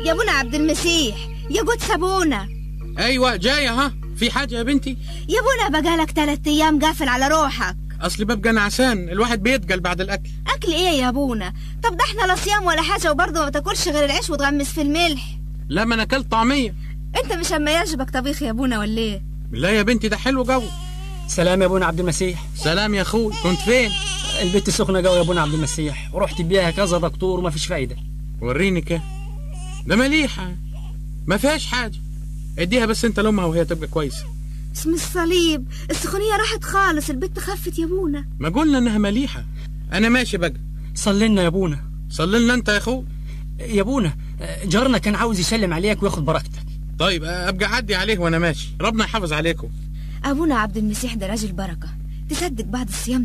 يا ابونا عبد المسيح يا جود سابونا ايوه جايه ها في حاجه يا بنتي يا ابونا بقالك تلات ايام قافل على روحك اصل ببقى نعسان الواحد بيتقل بعد الاكل اكل ايه يا ابونا طب ده احنا لا صيام ولا حاجه وبرضه ما بتاكلش غير العيش وتغمس في الملح لا ما انا اكلت طعميه انت مش اما يعجبك طبيخ يا ابونا ولا ايه لا يا بنتي ده حلو جو سلام يا ابونا عبد المسيح سلام يا اخوي كنت فين البت سخنه قوي يا ابونا عبد المسيح ورحت بيها كذا دكتور وما فيش فايده وريني كده ده مليحه ما فيهاش حاجه اديها بس انت لامها وهي تبقى كويسه اسم الصليب السخونيه راحت خالص البت خفت يا ابونا ما قلنا انها مليحه انا ماشي بقى صلي لنا يا ابونا صلي لنا انت يا اخوي يا ابونا جارنا كان عاوز يسلم عليك وياخد بركتك طيب ابقى اعدي عليه وانا ماشي ربنا يحافظ عليكم ابونا عبد المسيح ده راجل بركه تصدق بعد الصيام